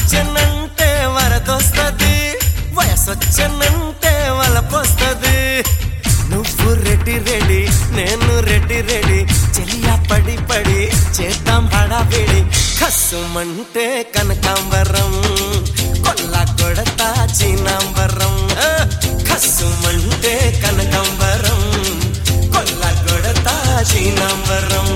వానొచ్చనంటే వరదొస్తది వయసొచ్చనంటే వలపొస్తది నువ్వు రెడ్డి రెడీ నేను రెడ్డి రెడీ చెలియా పడి పడి చేద్దాం హడావిడి కస్సుమంటే కనకాంబరం కొల్ల కొడతా చీనాంబరం ఆ, కస్సుమంటే కనకాంబరం కొల్ల కొడతా చీనాంబరం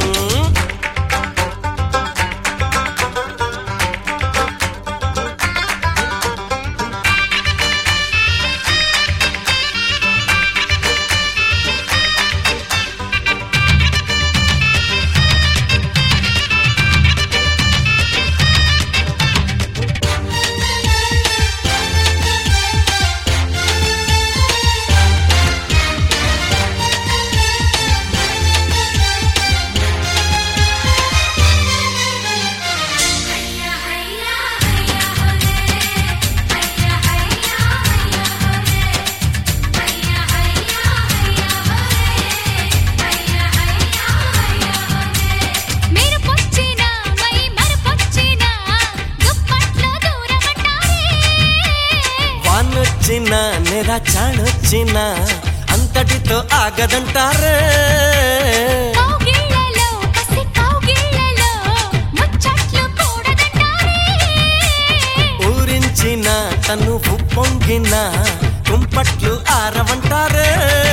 హయ్యా హయ్యా హయ్యా హోలే హయ్యా హయ్యా హయ్యా హోలే హయ్యా హయ్యా హయ్యా హోలే హయ్యా హయ్యా హయ్యా హోలే మీరు పొచ్చినా మై మరపొచ్చినా దుప్పట్లో దూరమంటారే వానొచ్చిన నెర చాణొచ్చిన అంతటితో ఆగదంటారే కౌగిళ్ళలో పసి కౌగిళ్ళలో ముచ్చట్లు కూడదంటారే ఊరించిన తను పొంగిన కుంపట్లు ఆరవంటారే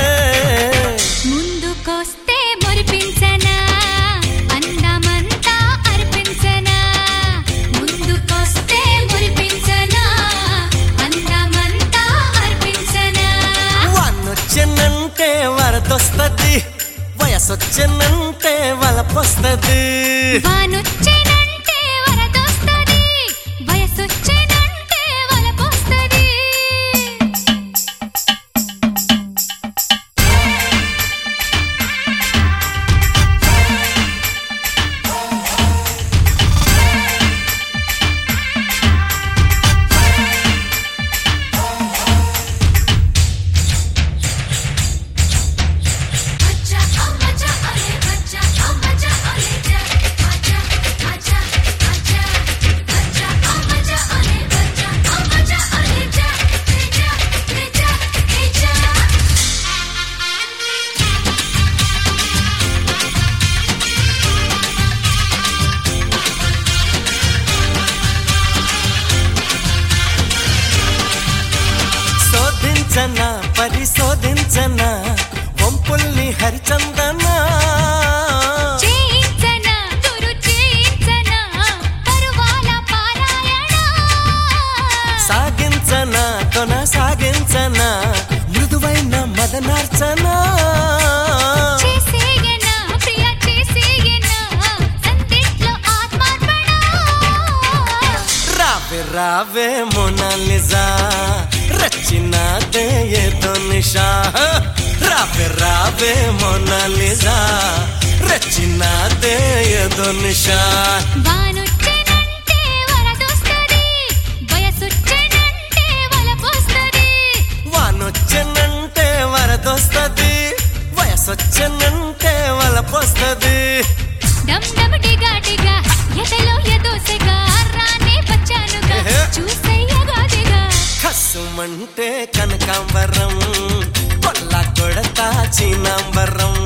ముందుకొస్తే మురిపించనా అందమంతా అర్పించనా ముందుకొస్తే మురిపించనా అందమంతా అర్పించనా వానొచ్చినంటే వరదొస్తది వయసొచ్చినంటే వలపొస్తది వానొచ్చేనంటే వరదొస్తది వయసొచ్చేనంటే వలపొస్తది అచ్చా అమ్మచ్చా అలే అచ్చా అమ్మచ్చా అలే జా అచ్చా అచ్చా అచ్చా అచ్చా అమ్మచ్చా అలే అచ్చా అమ్మచ్చా అలే జా జా జా జా శోధించన పరిశోధించన వంపుల్ని హరిచందన చేయించనా గురు చేయించనా పరువాల పారాయణ సాగించన కొన సాగించన మృదువైన మదనార్చన చేసేయనా ప్రియ చేసేయనా సందిట్లో ఆత్మార్పణ రావే రావే మోనాలిజా రచినాదే ఏదో నిషా రావే రావే మోనాలిజా రచినాదే ఏదో నిషా వానొచ్చెనంటే వరదొస్తది వయసొచ్చెనంటే వలపొస్తది వానొచ్చనంటే వరదొస్తది వయసొచ్చనంటే వలపొస్తది డమ్ డమ్ డిగా డిగా ఎదలో ఎదోసెగా రానే వచ్చానుగా చూసెయ్యగాదిగా కసుమంటే కనకాంబరం కొల్ల కొడతా చీనాంబరం